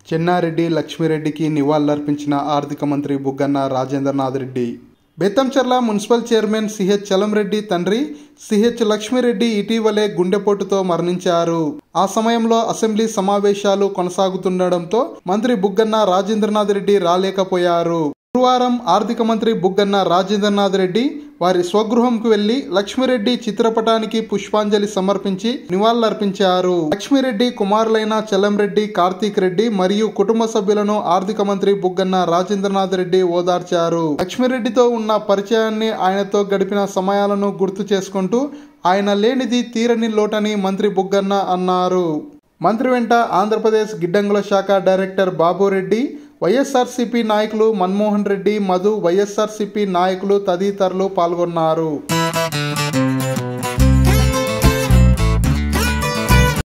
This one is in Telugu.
చెన్నారెడ్డి లక్ష్మిరెడ్డికి నివాళులర్పించిన ఆర్థిక మంత్రి Buggana Rajendranath Reddy Bethamcherla municipal chairman CH Chalamreddy తండ్రి సిహెచ్ లక్ష్మిరెడ్డి ఇటీవలే గుండెపోటుతో మరణించారు ఆ సమయంలో అసెంబ్లీ సమావేశాలు కొనసాగుతుండటంతో మంత్రి బుగ్గన్న రాజేంద్రనాథ్ రెడ్డి రాలేకపోయారు గురువారం ఆర్థిక మంత్రి బుగ్గన్న రాజేంద్రనాథ్ రెడ్డి వారి స్వగృహంకు వెళ్లి లక్ష్మిరెడ్డి చిత్రపటానికి పుష్పాంజలి సమర్పించి నివాళులర్పించారు లక్ష్మిరెడ్డి కుమారులైన చెల్లంరెడ్డి కార్తీక్ రెడ్డి మరియు కుటుంబ సభ్యులను ఆర్థిక మంత్రి బుగ్గన్న రాజేంద్రనాథ్ రెడ్డి ఓదార్చారు లక్ష్మిరెడ్డితో ఉన్న పరిచయాన్ని ఆయనతో గడిపిన సమయాలను గుర్తు చేసుకుంటూ ఆయన లేనిది తీరని లోటని మంత్రి బుగ్గన్న అన్నారు మంత్రి వెంట ఆంధ్రప్రదేశ్ గిడ్డంగుల శాఖ డైరెక్టర్ బాబురెడ్డి వైఎస్ఆర్సీపీ నాయకులు మన్మోహన్ రెడ్డి మధు వైఎస్ఆర్సీపీ నాయకులు తదితరులు పాల్గొన్నారు